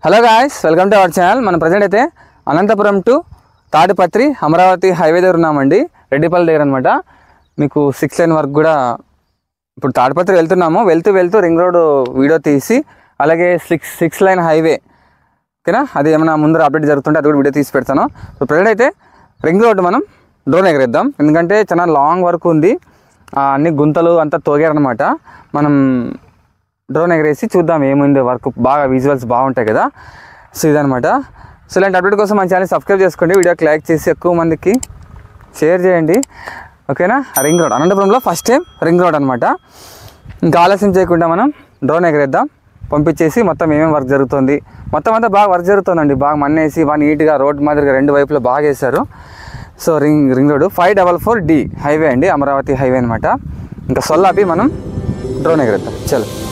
hello guys welcome to our channel మన present అయితే Anantapuram to Tadipatri Amaravati highway దగ్గర ఉన్నామండి రెడ్డిపల్లి దగ్గర అనమాట మీకు సిక్స్ లైన్ వరకు కూడా ఇప్పుడు తాడిపత్రి వెళ్తున్నాము వెళ్తూ వెళ్తూ రింగ్ రోడ్ వీడియో తీసి అలాగే సిక్స్ సిక్స్ లైన్ హైవే ఓకేనా అది ఏమైనా ముందర అప్డేట్ జరుగుతుంటే అది కూడా వీడియో తీసి పెడతాను సో ప్రజెంట్ అయితే రింగ్ రోడ్ మనం డ్రోన్ ఎగరేద్దాం ఎందుకంటే చాలా లాంగ్ వరకు ఉంది ఆ, అన్ని గుంతలు అంతా తోగారనమాట మనం డ్రోన్ ఎగరేసి చూద్దాం ఏముంది వర్క్ బాగా విజువల్స్ బాగుంటాయి కదా సో ఇదనమాట సో ఇలాంటి అప్డేట్ కోసం మన ఛానల్ సబ్స్క్రైబ్ చేసుకోండి వీడియోకి లైక్ చేసి ఎక్కువ మందికి షేర్ చేయండి ఓకేనా రింగ్ రోడ్ అనంతపురంలో ఫస్ట్ టైం రింగ్ రోడ్ అనమాట ఇంకా ఆలస్యం చేయకుండా మనం డ్రోన్ ఎగరేద్దాం పంపించేసి మొత్తం ఏమేమి వర్క్ జరుగుతుంది మొత్తం అంతా బాగా వర్క్ జరుగుతుందండి బాగా మన్నేసి బాగా నీట్గా రోడ్ మాదిరిగా రెండు వైపులా బాగా వేశారు so ring ring road five double four D highway అండి అమరావతి హైవే అనమాట ఇంకా సొల్లాపి మనం డ్రోన్ ఎగరేద్దాం చలో